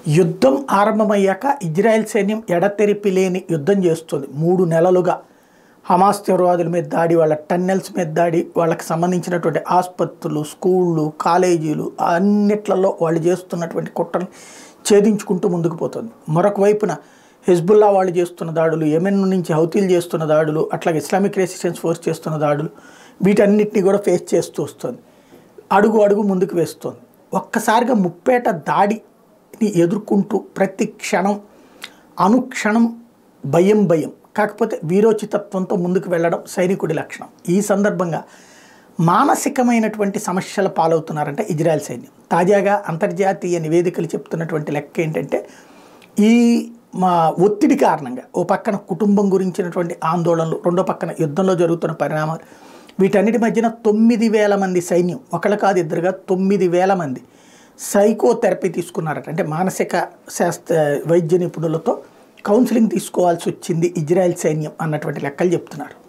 యుద్ధం ఆరంభమయ్యాక ఇజ్రాయెల్ సైన్యం ఎడతెరిపి లేని యుద్ధం చేస్తుంది మూడు నెలలుగా హమాస్ తీవ్రవాదుల మీద దాడి వాళ్ళ టన్నెల్స్ మీద దాడి వాళ్ళకి సంబంధించినటువంటి ఆసుపత్రులు స్కూళ్ళు కాలేజీలు అన్నిట్లలో వాళ్ళు చేస్తున్నటువంటి కుట్రలు ఛేదించుకుంటూ ముందుకు పోతుంది మరొక వైపున హిజ్బుల్లా వాళ్ళు చేస్తున్న దాడులు యెమెన్ నుంచి హౌతీలు చేస్తున్న దాడులు అట్లాగే ఇస్లామిక్ రెసిస్టెన్స్ ఫోర్స్ చేస్తున్న దాడులు వీటన్నిటిని కూడా ఫేస్ చేస్తూ వస్తుంది అడుగు అడుగు ముందుకు వేస్తుంది ఒక్కసారిగా ముప్పేట దాడిని ఎదుర్కొంటూ ప్రతి క్షణం అనుక్షణం భయం భయం కాకపోతే వీరోచితత్వంతో ముందుకు వెళ్ళడం సైనికుడి లక్షణం ఈ సందర్భంగా మానసికమైనటువంటి సమస్యల పాలవుతున్నారంటే ఇజ్రాయెల్ సైన్యం తాజాగా అంతర్జాతీయ నివేదికలు చెప్తున్నటువంటి లెక్క ఏంటంటే ఈ మా ఒత్తిడి కారణంగా ఓ పక్కన కుటుంబం గురించినటువంటి ఆందోళనలు రెండో పక్కన యుద్ధంలో జరుగుతున్న పరిణామాలు వీటన్నిటి మధ్యన తొమ్మిది వేల మంది సైన్యం ఒకళ్ళు కాదు ఇద్దరుగా తొమ్మిది వేల మంది సైకోథెరపీ తీసుకున్నారట అంటే మానసిక శాస్త్ర వైద్య నిపుణులతో కౌన్సిలింగ్ తీసుకోవాల్సి వచ్చింది ఇజ్రాయెల్ సైన్యం అన్నటువంటి లెక్కలు చెప్తున్నారు